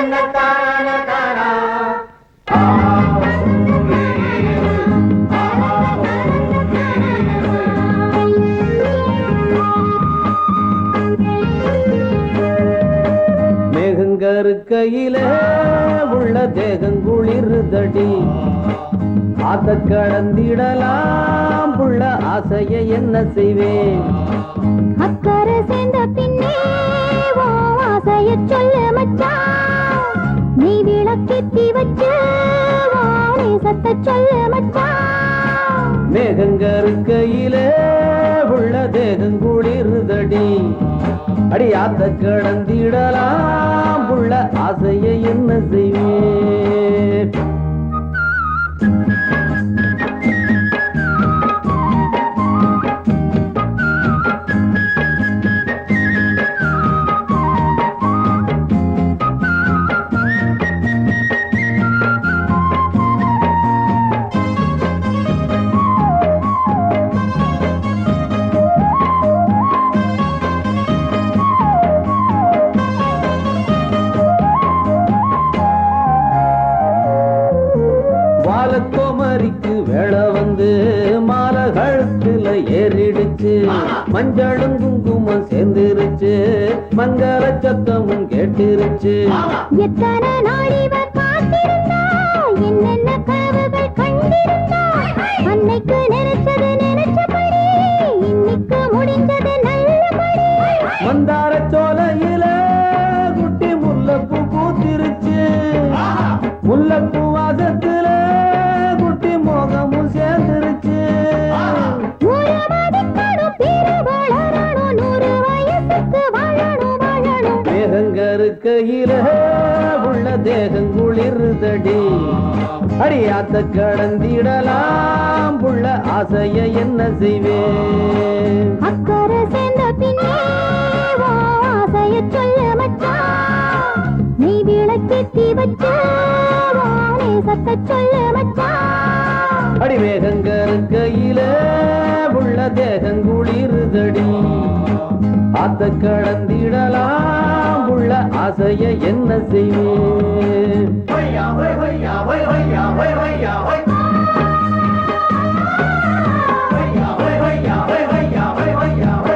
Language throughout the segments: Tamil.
தன்னத்தான தானா மேகங்கருக்கையில உள்ள தேகங்குளிருதடி ஆத்த கடந்திடலாம் புள்ள ஆசைய என்ன செய்வேன் அக்கறை சேர்ந்த பின்னே ஓ ஆசைய சொல்லு மச்சான் நீ விளக்கேத்தி வச்சு ஓ நேசத்தை சொல்லு மச்சான் மேகங்கருக்கையில உள்ள தேகங்குளிருதடி அடி ஆத்த கடந்திடலாம் புள்ள ஆசைய என்ன செய்வேன் வாழக்கோமரிக்கு வேலை வந்து மாலை கழுத்துல ஏறிடுச்சு மஞ்சளும் குங்குமம் சேர்ந்துருச்சு மங்கள சத்தமும் கேட்டுருச்சு எத்தனை நாள் இவர் காத்திருந்தா என்னென்ன கனவுகள் கண்டிருந்தா அன்னைக்கு நினைச்சது நினைச்சபடி இன்னைக்கு முடிஞ்சது நல்லபடி மந்தார சோலையில குட்டி முல்லைப்பூ பூத்திருச்சு முல்லைப்பூ வாசத்துல குட்டி மோகமும் சேர்ந்துருச்சு ஒரு மதிக்கணும் பிற வளரணும் நூறு வயசுக்கு வாழணும் வாழணும் மேகங்கருக்கையில உள்ள தேகங்குளிருதடி அடியாத்த கடந்திடலாம் புள்ள ஆசைய என்ன செய்வேன் அக்கறை சேர்ந்த பின்னே ஓ ஆசைய சொல்லு மச்சான் நீ விளக்கேத்தி வச்சு ஓ நேசத்தை சொல்லு மச்சான் அடி மேகங்கருக்கையில உள்ள தேகங்குளிருதடி ஆத்த கடந்திடலாம் உள்ள ஆசைய என்ன செய்வேன் ஹொய்யா ஹொய் ஹொய்யா ஹொய் ஹொய்யா ஹொய் ஹொய்யா ஹொய் ஹொய்யா ஹொய் ஹொய்யா ஹொய் ஹொய்யா ஹொய் ஹொய்யா ஹொய்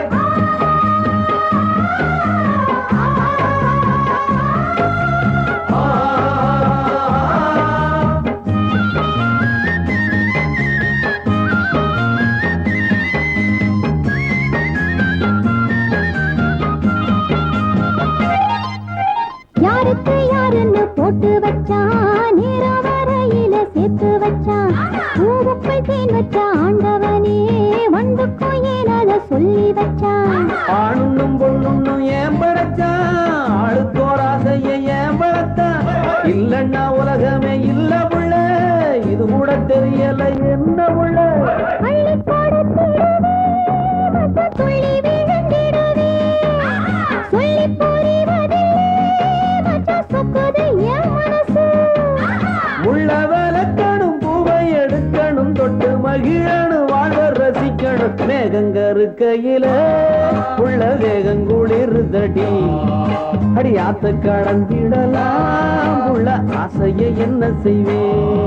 யாருக்கு யாருன்னு போட்டு வச்சான் நேரம் வரையில சேர்த்து வச்சான் பூவுக்குள் தேன் வச்ச ஆண்டவனே வண்டுக்கும் ஏன் அதை சொல்லி வச்சான் ஆணுன்னும் பொண்ணுன்னும் ஏன் படைச்சான் ஆளுக்கோர் ஆசைய ஏன் படைத்தான் இல்லன்னா உலகமே இல்ல புள்ள இது கூட தெரியல என்ன புள்ள அள்ளி கொடுத்திடவே மத்த துள்ளி விழுந்திடவே சொல்லி புரிவதில்லை மச்ச சொக்குது என் மனசு உள்ள விளக்கணும் பூவை எடுக்கணும் தொட்டு மகிழணும் வாழ்வ ரசிக்கணும் மேகங்கருக்கையில உள்ள வேகங்குளிருதடி அடி ஆத்த கடந்திடலாம் உள்ள ஆசைய என்ன செய்வேன்